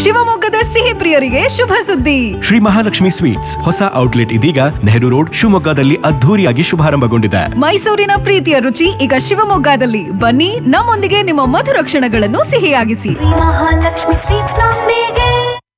ಶಿವಮೊಗ್ಗದ ಸಿಹಿ ಪ್ರಿಯರಿಗೆ ಶುಭ ಸುದ್ದಿ ಶ್ರೀ ಮಹಾಲಕ್ಷ್ಮಿ ಸ್ವೀಟ್ಸ್ ಹೊಸ ಔಟ್ಲೆಟ್ ಇದೀಗ ನೆಹರು ರೋಡ್ ಶಿವಮೊಗ್ಗದಲ್ಲಿ ಅದ್ಧೂರಿಯಾಗಿ ಶುಭಾರಂಭಗೊಂಡಿದೆ ಮೈಸೂರಿನ ಪ್ರೀತಿಯ ರುಚಿ ಈಗ ಶಿವಮೊಗ್ಗದಲ್ಲಿ ಬನ್ನಿ ನಮ್ಮೊಂದಿಗೆ ನಿಮ್ಮ ಮಧುರ ಕ್ಷಣಗಳನ್ನು ಸಿಹಿಯಾಗಿಸಿ ಶ್ರೀ ಮಹಾಲಕ್ಷ್ಮಿ ಸ್ವೀಟ್ಸ್ ನೊಂದಿಗೆ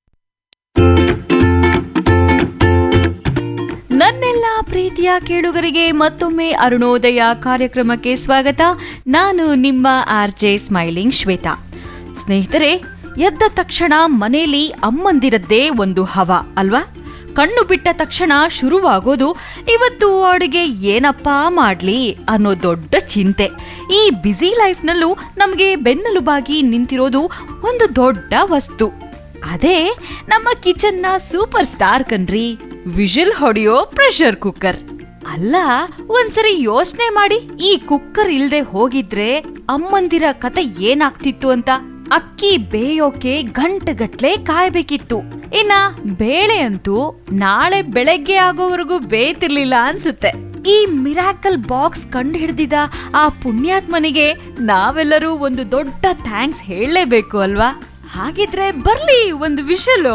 ನನ್ನೆಲ್ಲ ಪ್ರೀತಿಯ ಕೇಳುಗರಿಗೆ ಮತ್ತೊಮ್ಮೆ ಅರುಣೋದಯ ಕಾರ್ಯಕ್ರಮಕ್ಕೆ ಸ್ವಾಗತ ನಾನು ನಿಮ್ಮ ಆರ್ ಜೆ ಸ್ಮೈಲಿಂಗ್ ಶ್ವೇತಾ ಸ್ನೇಹಿತರೆ ಎದ್ದ ತಕ್ಷಣ ಮನೆಯಲ್ಲಿ ಅಮ್ಮಂದಿರದ್ದೇ ಒಂದು ಹವ ಅಲ್ವಾ ಕಣ್ಣು ಬಿಟ್ಟ ತಕ್ಷಣ ಶುರುವಾಗೋದು ಇವತ್ತು ಅಡುಗೆ ಏನಪ್ಪ ಮಾಡ್ಲಿ ಅನ್ನೋ ದೊಡ್ಡ ಚಿಂತೆ ಈ ಬ್ಯುಸಿ ಲೈಫ್ನಲ್ಲೂ ನಮಗೆ ಬೆನ್ನೆಲುಬಾಗಿ ನಿಂತಿರೋದು ಒಂದು ದೊಡ್ಡ ವಸ್ತು ಅದೇ ನಮ್ಮ ಕಿಚನ್ನ ಸೂಪರ್ ಸ್ಟಾರ್ ಕಣ್ರಿ ವಿಜಿಲ್ ಹೊಡೆಯೋ ಪ್ರೆಷರ್ ಕುಕ್ಕರ್ ಅಲ್ಲ ಒಂದ್ಸರಿ ಯೋಚನೆ ಮಾಡಿ ಈ ಕುಕ್ಕರ್ ಇಲ್ದೆ ಹೋಗಿದ್ರೆ ಅಮ್ಮಂದಿರ ಕತೆ ಏನಾಗ್ತಿತ್ತು ಅಂತ ಅಕ್ಕಿ ಬೇಯೋಕೆ ಗಂಟೆಗಟ್ಲೆ ಕಾಯ್ಬೇಕಿತ್ತು ಇನ್ನ ಬೇಳೆ ಅಂತೂ ನಾಳೆ ಬೆಳಗ್ಗೆ ಆಗೋವರೆಗೂ ಬೇಯ್ತಿರ್ಲಿಲ್ಲ ಅನ್ಸುತ್ತೆ ಈ ಮಿರಾಕಲ್ ಬಾಕ್ಸ್ ಕಂಡು ಹಿಡ್ದಿದ ಆ ಪುಣ್ಯಾತ್ಮನಿಗೆ ನಾವೆಲ್ಲರೂ ಒಂದು ದೊಡ್ಡ ಥ್ಯಾಂಕ್ಸ್ ಹೇಳಲೇಬೇಕು ಅಲ್ವಾ ಹಾಗಿದ್ರೆ ಬರ್ಲಿ ಒಂದು ವಿಷಲು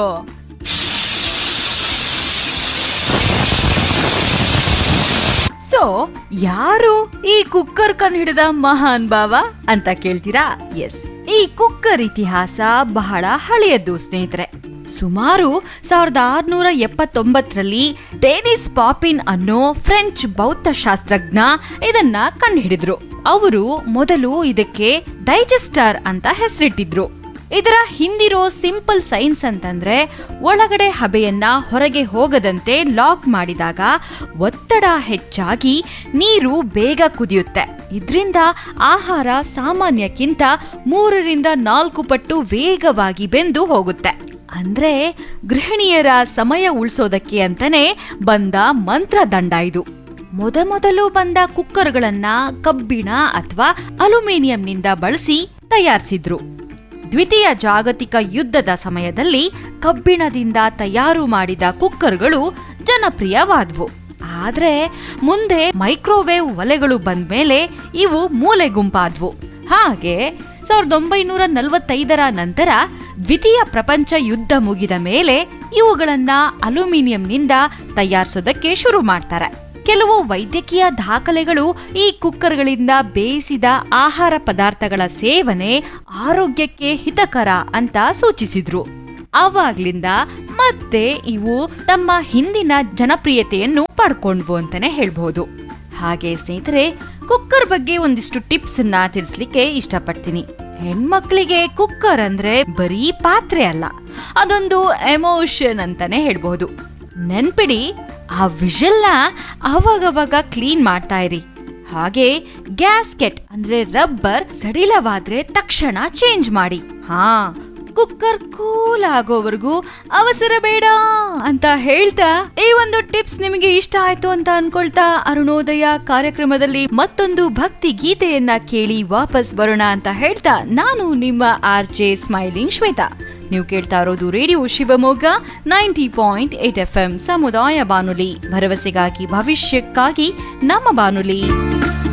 ಸೊ ಯಾರು ಈ ಕುಕ್ಕರ್ ಕಂಡು ಹಿಡಿದ ಮಹಾನ್ ಭಾವ ಅಂತ ಕೇಳ್ತೀರಾ ಎಸ್ ಈ ಕುಕ್ಕರ್ ಇತಿಹಾಸ ಬಹಳ ಹಳೆಯದ್ದು ಸ್ನೇಹಿತರೆ ಸುಮಾರು ಸಾವಿರದ ಆರ್ನೂರ ಎಪ್ಪತ್ತೊಂಬತ್ತರಲ್ಲಿ ಡೇನಿಸ್ ಪಾಪಿನ್ ಅನ್ನೋ ಫ್ರೆಂಚ್ ಬೌದ್ಧ ಶಾಸ್ತ್ರಜ್ಞ ಇದನ್ನ ಕಂಡುಹಿಡಿದ್ರು ಅವರು ಮೊದಲು ಇದಕ್ಕೆ ಡೈಜೆಸ್ಟರ್ ಅಂತ ಹೆಸರಿಟ್ಟಿದ್ರು ಇದರ ಹಿಂದಿರೋ ಸಿಂಪಲ್ ಸೈನ್ಸ್ ಅಂತಂದ್ರೆ ಒಳಗಡೆ ಹಬೆಯನ್ನ ಹೊರಗೆ ಹೋಗದಂತೆ ಲಾಕ್ ಮಾಡಿದಾಗ ಒತ್ತಡ ಹೆಚ್ಚಾಗಿ ನೀರು ಬೇಗ ಕುದಿಯುತ್ತೆ ಇದರಿಂದ ಆಹಾರ ಸಾಮಾನ್ಯಕ್ಕಿಂತ ಮೂರರಿಂದ ನಾಲ್ಕು ಪಟ್ಟು ವೇಗವಾಗಿ ಬೆಂದು ಹೋಗುತ್ತೆ ಅಂದ್ರೆ ಗೃಹಿಣಿಯರ ಸಮಯ ಉಳಿಸೋದಕ್ಕೆ ಅಂತಾನೆ ಬಂದ ಮಂತ್ರದಂಡ ಇದು ಮೊದಮೊದಲು ಬಂದ ಕುಕ್ಕರ್ಗಳನ್ನ ಕಬ್ಬಿಣ ಅಥವಾ ಅಲ್ಯೂಮಿನಿಯಂನಿಂದ ಬಳಸಿ ತಯಾರಿಸಿದ್ರು ದ್ವಿತೀಯ ಜಾಗತಿಕ ಯುದ್ಧದ ಸಮಯದಲ್ಲಿ ಕಬ್ಬಿಣದಿಂದ ತಯಾರು ಮಾಡಿದ ಕುಕ್ಕರ್ಗಳು ಜನಪ್ರಿಯವಾದವು ಆದ್ರೆ ಮುಂದೆ ಮೈಕ್ರೋವೇವ್ ಒಲೆಗಳು ಬಂದ್ಮೇಲೆ ಇವು ಮೂಲೆ ಗುಂಪಾದ್ವು ಹಾಗೆ ಸಾವಿರದ ಒಂಬೈನೂರ ನಲವತ್ತೈದರ ನಂತರ ದ್ವಿತೀಯ ಪ್ರಪಂಚ ಯುದ್ಧ ಮುಗಿದ ಮೇಲೆ ಇವುಗಳನ್ನ ಅಲ್ಯೂಮಿನಿಯಂನಿಂದ ತಯಾರಿಸೋದಕ್ಕೆ ಶುರು ಮಾಡ್ತಾರೆ ಕೆಲವು ವೈದ್ಯಕೀಯ ದಾಖಲೆಗಳು ಈ ಕುಕ್ಕರ್ಗಳಿಂದ ಬೇಯಿಸಿದ ಆಹಾರ ಪದಾರ್ಥಗಳ ಸೇವನೆ ಆರೋಗ್ಯಕ್ಕೆ ಹಿತಕರ ಅಂತ ಸೂಚಿಸಿದ್ರು ಆವಾಗ್ಲಿಂದ ಮತ್ತೆ ಇವು ತಮ್ಮ ಹಿಂದಿನ ಜನಪ್ರಿಯತೆಯನ್ನು ಪಡ್ಕೊಂಡ್ವು ಅಂತಾನೆ ಹೇಳ್ಬಹುದು ಹಾಗೆ ಸ್ನೇಹಿತರೆ ಕುಕ್ಕರ್ ಬಗ್ಗೆ ಒಂದಿಷ್ಟು ಟಿಪ್ಸ್ ಅನ್ನ ತಿಳಿಸ್ಲಿಕ್ಕೆ ಇಷ್ಟಪಡ್ತೀನಿ ಹೆಣ್ಮಕ್ಳಿಗೆ ಕುಕ್ಕರ್ ಅಂದ್ರೆ ಬರೀ ಪಾತ್ರೆ ಅಲ್ಲ ಅದೊಂದು ಎಮೋಷನ್ ಅಂತಾನೆ ಹೇಳ್ಬಹುದು ನೆನ್ಪಿಡಿ ಆ ವಿಷಲ್ನ ಅವಾಗವಾಗ ಕ್ಲೀನ್ ಮಾಡ್ತಾ ಇರಿ ಹಾಗೆ ಗ್ಯಾಸ್ಕೆಟ್ ಅಂದ್ರೆ ರಬ್ಬರ್ ಸಡಿಲವಾದ್ರೆ ತಕ್ಷಣ ಚೇಂಜ್ ಮಾಡಿ ಹಾ ಕುಕ್ಕರ್ ಕೂಲ್ ಆಗೋವರೆಗೂ ಅವಸರ ಬೇಡ ಅಂತ ಹೇಳ್ತಾ ಈ ಒಂದು ಟಿಪ್ಸ್ ನಿಮಗೆ ಇಷ್ಟ ಆಯ್ತು ಅಂತ ಅನ್ಕೊಳ್ತಾ ಅರುಣೋದಯ ಕಾರ್ಯಕ್ರಮದಲ್ಲಿ ಮತ್ತೊಂದು ಭಕ್ತಿ ಗೀತೆಯನ್ನ ಕೇಳಿ ವಾಪಸ್ ಬರೋಣ ಅಂತ ಹೇಳ್ತಾ ನಾನು ನಿಮ್ಮ ಆರ್ ಜೆ ಸ್ಮೈಲಿಂಗ್ ಶ್ವೇತಾ ನೀವು ಕೇಳ್ತಾ ಇರೋದು radio Shivamogga ninety point eight FM ಎಂ ಸಮುದಾಯ ಬಾನುಲಿ ಭರವಸೆಗಾಗಿ ಭವಿಷ್ಯಕ್ಕಾಗಿ ನಮ್ಮ ಬಾನುಲಿ